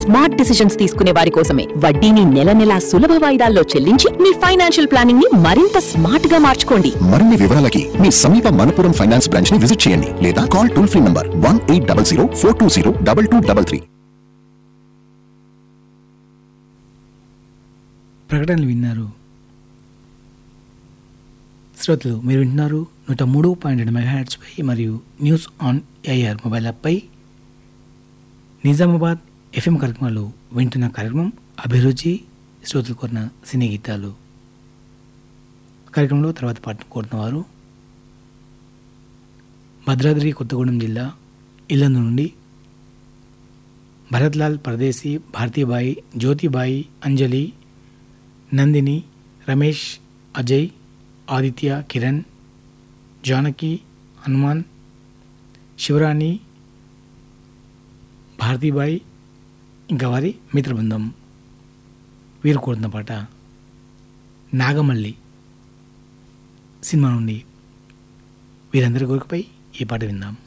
smart decisions తీసుకునే వారి కోసమే వడ్డీని నెల నెలా సులభ వాయిదాల్లో చెల్లించి మీ ఫైనాన్షియల్ ప్లానింగ్ ని మరింత స్మార్ట్ గా మార్చుకోండి మరిన్ని వివరాలకి మీ సమీప మనపురం ఫైనాన్స్ బ్రాంచ్ ని విజిట్ చేయండి లేదా call toll free number one eight double zero four two zero double two double three ప్రకటనలు విన్నారు శ్రోతలు మీరు వింటున్నారు నూట మూడు పాయింట్ రెండు మెగాహెడ్స్పై మరియు న్యూస్ ఆన్ ఏఆర్ మొబైల్ యాప్పై నిజామాబాద్ ఎఫ్ఎం కార్యక్రమాలు వింటున్న కార్యక్రమం అభిరుచి శ్రోతలు కోరిన సినీ గీతాలు కార్యక్రమంలో తర్వాత పాట కోరుతున్న వారు భద్రాద్రి కొత్తగూడెం జిల్లా ఇల్లందు నుండి భరత్లాల్ పరదేశీ భారతీబాయి జ్యోతిబాయి అంజలి నందిని రమేష్ అజయ్ ఆదిత్య కిరణ్ జానకి హనుమాన్ శివరాణి భారతీబాయి ఇంకా వారి మిత్రబృందం వీరు కోరుతున్న పాట నాగమల్లి సినిమా నుండి వీరందరి కోరికపై ఈ పాట విందాం